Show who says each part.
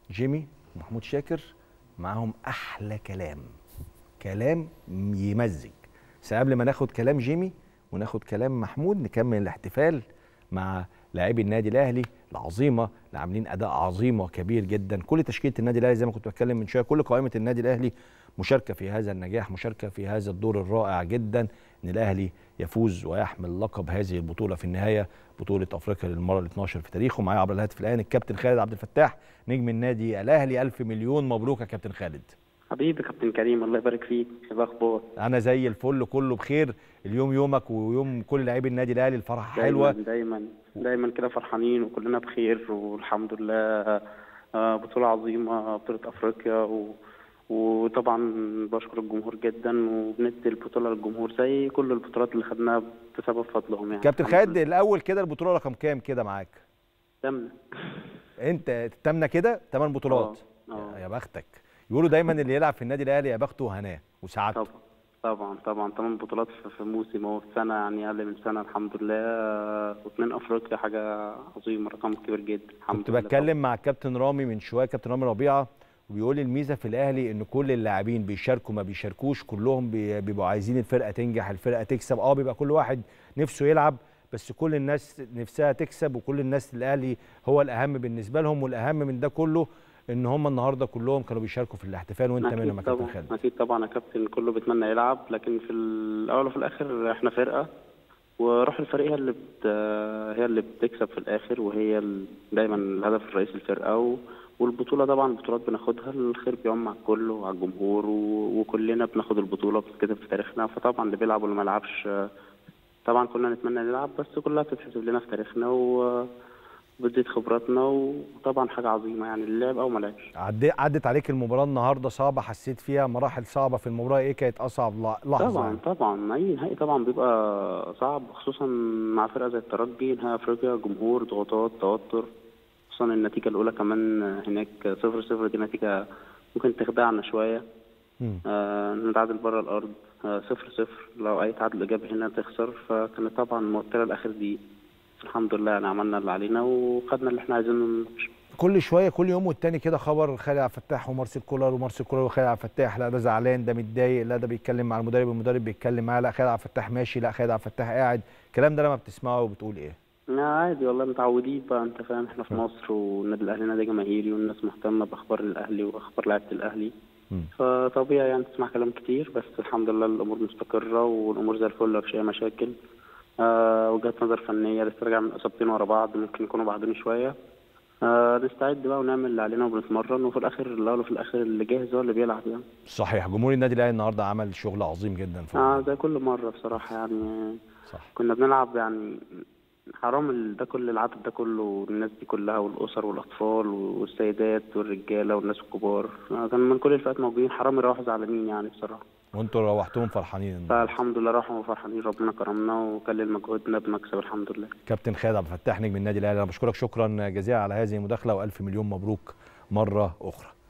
Speaker 1: جيمي ومحمود شاكر معاهم احلى كلام كلام يمزج بس قبل ما ناخد كلام جيمي وناخد كلام محمود نكمل الاحتفال مع لاعبي النادي الاهلي العظيمه اللي عاملين اداء عظيم وكبير جدا كل تشكيله النادي الاهلي زي ما كنت بتكلم من شويه كل قائمه النادي الاهلي مشاركه في هذا النجاح مشاركه في هذا الدور الرائع جدا ان الاهلي يفوز ويحمل لقب هذه البطوله في النهايه بطوله افريقيا للمره ال 12 في تاريخه معايا عبر الهاتف الان الكابتن خالد عبد الفتاح نجم النادي الاهلي الف مليون مبروك يا كابتن خالد
Speaker 2: حبيبي كابتن كريم الله يبارك فيك ايه الاخبار
Speaker 1: انا زي الفل كله بخير اليوم يومك ويوم كل لاعبي النادي الاهلي الفرحه
Speaker 2: دايما
Speaker 1: حلوه
Speaker 2: دايما دايما كده فرحانين وكلنا بخير والحمد لله آه، بطولة عظيمة بطولة أفريقيا و... وطبعا بشكر الجمهور جدا وبندي البطولة للجمهور زي كل البطولات اللي خدناها بسبب فضلهم يعني
Speaker 1: كابتن
Speaker 2: الحمد
Speaker 1: خالد
Speaker 2: لله.
Speaker 1: الاول كده البطوله رقم كام كده معاك
Speaker 2: تمنى
Speaker 1: انت التامنه كده ثمان بطولات
Speaker 2: اه آه.
Speaker 1: يا بختك يقولوا دايما اللي يلعب في النادي الاهلي يا بخته وهناه وسعادته
Speaker 2: طبعا طبعا طبعا ثمان بطولات في- في موسم او في سنة يعني أقل من سنة الحمد لله آه، واثنين أفريقيا حاجة عظيمة رقم كبير جدا الحمد
Speaker 1: كنت
Speaker 2: لله
Speaker 1: بتكلم مع الكابتن رامي من شويه كابتن رامي ربيعه وبيقول لي الميزه في الاهلي ان كل اللاعبين بيشاركوا ما بيشاركوش كلهم بي- بيبقوا عايزين الفرقه تنجح الفرقه تكسب اه بيبقى كل واحد نفسه يلعب بس كل الناس نفسها تكسب وكل الناس الاهلي هو الاهم بالنسبه لهم والاهم من ده كله ان هم النهارده كلهم كانوا بيشاركوا في الاحتفال وانت
Speaker 2: أكيد
Speaker 1: منهم يا كابتن
Speaker 2: طبعا
Speaker 1: خالد
Speaker 2: أكيد طبعا يا كابتن كله بيتمنى يلعب لكن في الأول وفي الآخر إحنا فرقة وروح الفريق هي اللي بت... هي اللي بتكسب في الآخر وهي ال... دايما الهدف الرئيسي الفرقة و... والبطولة طبعا البطولات بناخدها الخير بيعم على الكل وعلى الجمهور و... وكلنا بناخد البطولة بتتكتب في تاريخنا فطبعا اللي بيلعب واللي ما يلعبش طبعا كلنا نتمنى نلعب بس كلها بتتحسب لنا في تاريخنا و... بتزيد خبراتنا وطبعا حاجة عظيمة يعني اللي لعب أو ما لعبش
Speaker 1: عدي عدت عليك المباراه النهارده صعبه حسيت فيها مراحل صعبه في المباراه ايه كانت اصعب ل- لحظه
Speaker 2: طبعا
Speaker 1: يعني؟
Speaker 2: طبعا اي نهائي طبعا بيبقى صعب خصوصا مع فرقه زي الترجي نهائي افريقيا جمهور ضغوطات توتر خصوصا النتيجه الاولى كمان هناك صفر صفر دي نتيجه ممكن تخدعنا شويه
Speaker 1: مم.
Speaker 2: آه نتعادل بره الارض آه صفر صفر لو اي تعادل ايجابي هنا تخسر فكانت طبعا موتره لاخر دقيقه بس الحمد لله يعني عملنا اللي علينا وخدنا اللي احنا عايزينه من الماتش
Speaker 1: كل شويه كل يوم والتاني كده خبر خالد عبد الفتاح ومارسيل كولر ومارسيل كولر وخالد عبد الفتاح لا ده زعلان ده متضايق لا ده بيتكلم مع المدرب المدرب بيتكلم معاه لا خالد عبد الفتاح ماشي لا خالد عبد الفتاح قاعد الكلام ده لما بتسمعه وبتقول ايه؟
Speaker 2: لا عادي والله متعودين بقى انت فاهم احنا في مصر والنادي الاهلي نادي جماهيري والناس مهتمه باخبار الاهلي واخبار لعيبه الاهلي
Speaker 1: مم.
Speaker 2: فطبيعي يعني تسمع كلام كتير بس الحمد لله الامور مستقره والامور زي الفل مفيش اي مشاكل آه وجهات نظر فنيه لسه راجع من اصابتين ورا بعض ممكن يكونوا بعدوني شويه آه نستعد بقى ونعمل اللي علينا وبنتمرن وفي الاخر الاول وفي الاخر اللي جاهز هو اللي بيلعب يعني
Speaker 1: صحيح جمهور النادي الاهلي النهارده عمل شغل عظيم جدا في
Speaker 2: آه زي كل مره بصراحه يعني
Speaker 1: صح
Speaker 2: كنا بنلعب يعني حرام ال- ده كل العدد ده كله الناس دي كلها والاسر والاطفال والسيدات والرجاله والناس الكبار آه، كان من كل الفئات موجودين حرام يروحوا زعلانين يعني بصراحه
Speaker 1: وانتوا روحتوهم فرحانين النهاردة.
Speaker 2: فالحمد لله راحوا فرحانين ربنا كرمنا وكلل مجهودنا بمكسب الحمد لله
Speaker 1: كابتن خالد عبد الفتاح نجم النادي الاهلي انا بشكرك شكرا جزيلا على هذه المداخله والف مليون مبروك مره اخرى